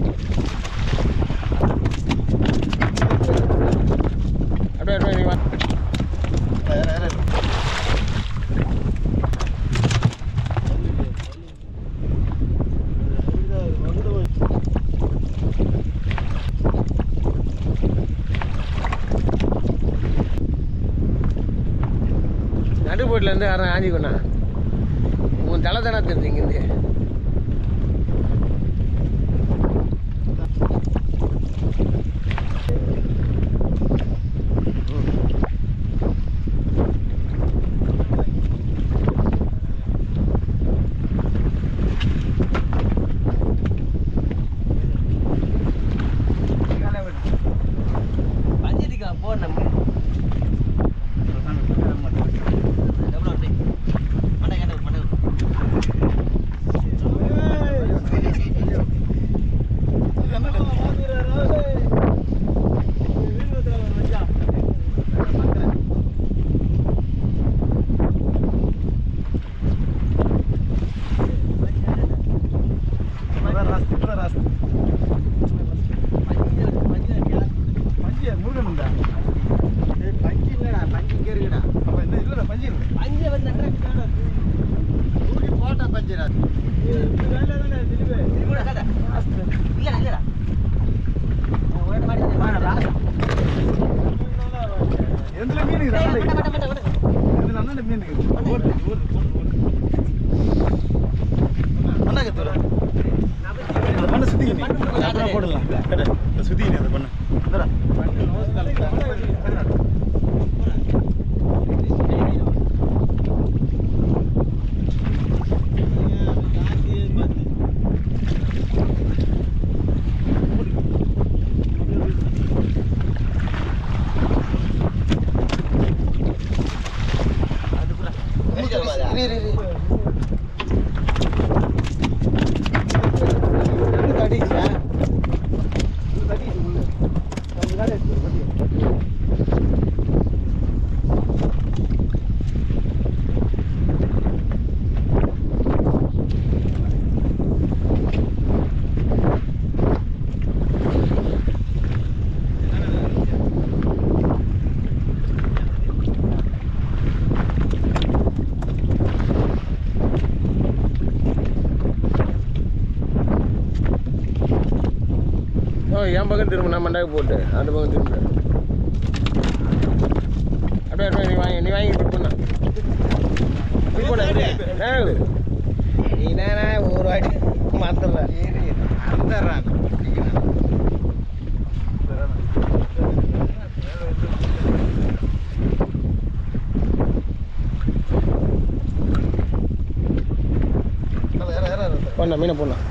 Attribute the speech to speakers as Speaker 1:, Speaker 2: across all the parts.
Speaker 1: அப்படியே அப்படியே நீ வா நடுப்போட்டிலேருந்து யாரும் ஆஞ்சிக்கொண்ணா உன் தலை தானே தெரியுது இங்கேருந்து
Speaker 2: பஞ்சடிக்கா போ நம்ம எவ்வளோ அப்படி மண்டை கேட்ட மண்டை பஞ்சு வந்து திரும்ப கதை இல்லடா இல்லடா ஒரு மாடி மண்டை மண்டை மண்டை மண்டை
Speaker 3: போடலாம் சுத்தி அந்த பண்ணு
Speaker 1: இரு, இரு, இரு. ரெண்டு தடிச்சா? ஓ என் பக்கம் திரும்ப நான் மண்டாக்கு போட்டு அந்த பக்கம் திரும்ப அப்படியே அப்படியே நீ வாங்கி நீ வாங்கி போன நீ போன நீ தானே ஒரு வாட்டி மாத்திர பொண்ணா மீனை பொண்ணா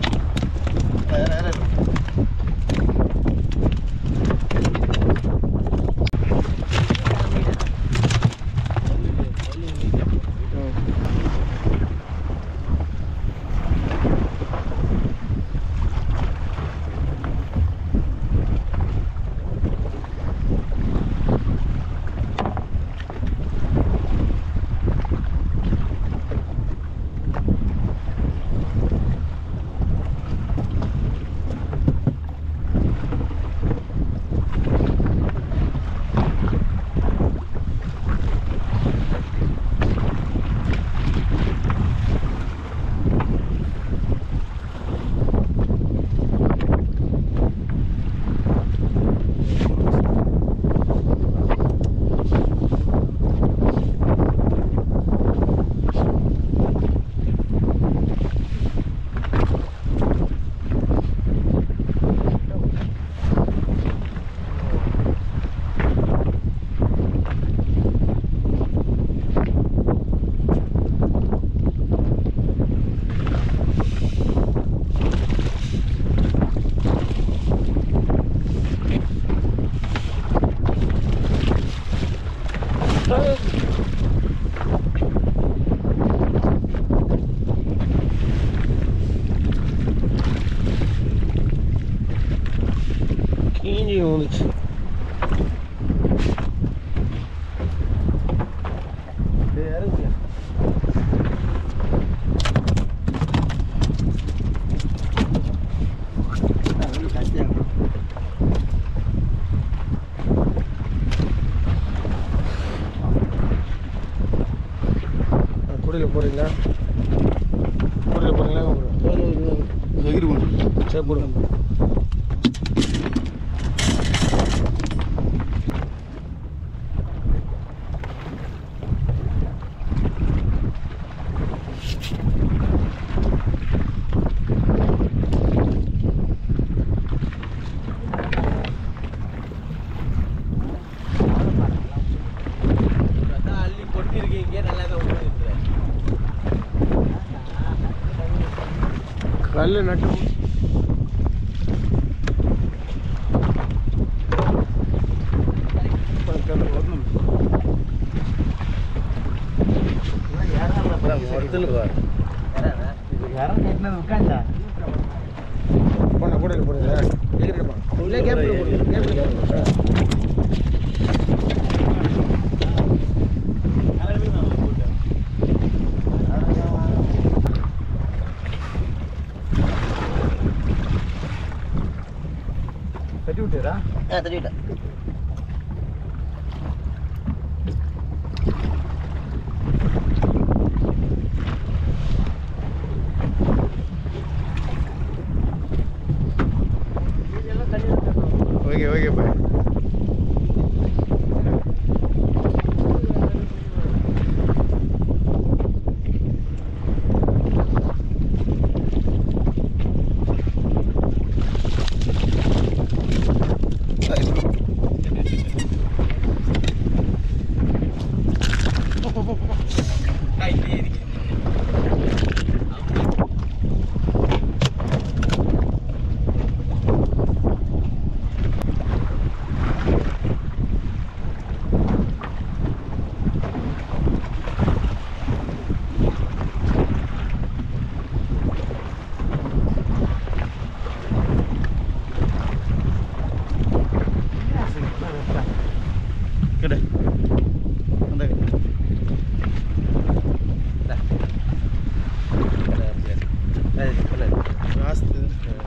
Speaker 1: கீஞ்சி வந்துச்சு போடுறீங்களா போடுற போடுறீங்களா
Speaker 3: சகிரி போட்டு
Speaker 1: சரி போடுங்க
Speaker 2: அள்ளி கொட்டிருக்கீங்க நல்லா தான் ஓடுது
Speaker 1: கல் நட்டு போன கூட போடுங்க இல்லை கேப்பில் போடுங்க கேப்பில் போடுங்க
Speaker 3: கட்டி விட்டுறா
Speaker 2: ஆ தள்ளிவிட்டேன்
Speaker 3: ஓகே ஓகே பாய் கடை அந்த ராஸ்து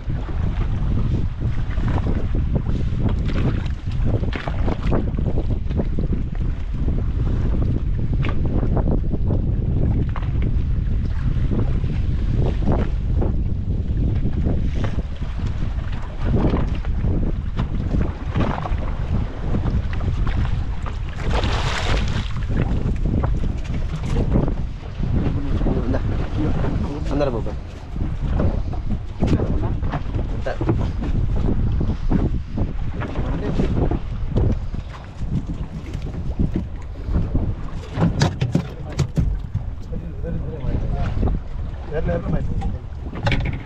Speaker 2: அந்த பாப்பா
Speaker 3: வேற நேரம்